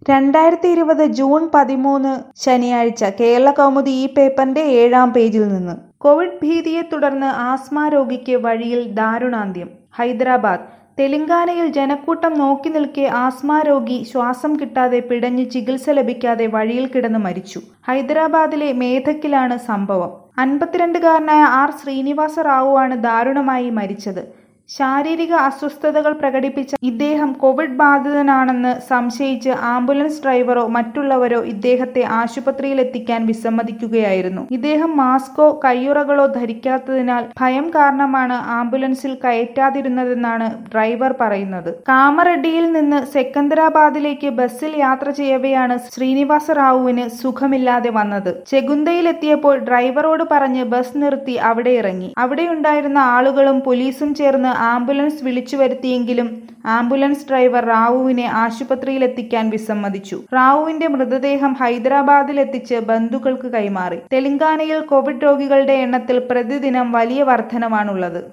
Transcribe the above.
രണ്ടായിരത്തി ഇരുപത് ജൂൺ പതിമൂന്ന് ശനിയാഴ്ച കേരളകൗമുദി ഈ പേപ്പറിന്റെ ഏഴാം പേജിൽ നിന്ന് കോവിഡ് ഭീതിയെ തുടർന്ന് ആസ്മ രോഗിക്ക് വഴിയിൽ ദാരുണാന്ത്യം ഹൈദരാബാദ് തെലങ്കാനയിൽ ജനക്കൂട്ടം നോക്കി നിൽക്കെ ആസ്മ രോഗി ശ്വാസം കിട്ടാതെ പിടഞ്ഞ് ചികിത്സ ലഭിക്കാതെ വഴിയിൽ കിടന്ന് മരിച്ചു ഹൈദരാബാദിലെ മേധക്കിലാണ് സംഭവം അൻപത്തിരണ്ടുകാരനായ ആർ ശ്രീനിവാസ റാവുവാണ് ദാരുണമായി മരിച്ചത് ശാരീരിക അസ്വസ്ഥതകൾ പ്രകടിപ്പിച്ച ഇദ്ദേഹം കോവിഡ് ബാധിതനാണെന്ന് സംശയിച്ച് ആംബുലൻസ് ഡ്രൈവറോ മറ്റുള്ളവരോ ഇദ്ദേഹത്തെ ആശുപത്രിയിലെത്തിക്കാൻ വിസമ്മതിക്കുകയായിരുന്നു ഇദ്ദേഹം മാസ്കോ കയ്യുറകളോ ധരിക്കാത്തതിനാൽ ഭയം കാരണമാണ് ആംബുലൻസിൽ കയറ്റാതിരുന്നതെന്നാണ് ഡ്രൈവർ പറയുന്നത് കാമറെഡ്ഡിയിൽ നിന്ന് സെക്കന്ദരാബാദിലേക്ക് ബസ്സിൽ യാത്ര ചെയ്യവെയാണ് ശ്രീനിവാസ റാവുവിന് സുഖമില്ലാതെ വന്നത് ചെഗുന്തയിലെത്തിയപ്പോൾ ഡ്രൈവറോട് പറഞ്ഞ് ബസ് നിർത്തി അവിടെ ഇറങ്ങി അവിടെയുണ്ടായിരുന്ന ആളുകളും പോലീസും ചേർന്ന് ആംബുലൻസ് വിളിച്ചു വരുത്തിയെങ്കിലും ആംബുലൻസ് ഡ്രൈവർ റാവുവിനെ ആശുപത്രിയിലെത്തിക്കാൻ വിസമ്മതിച്ചു റാവുവിന്റെ മൃതദേഹം ഹൈദരാബാദിലെത്തിച്ച് ബന്ധുക്കൾക്ക് കൈമാറി തെലങ്കാനയിൽ കോവിഡ് രോഗികളുടെ എണ്ണത്തിൽ പ്രതിദിനം വലിയ വർധനവാണുള്ളത്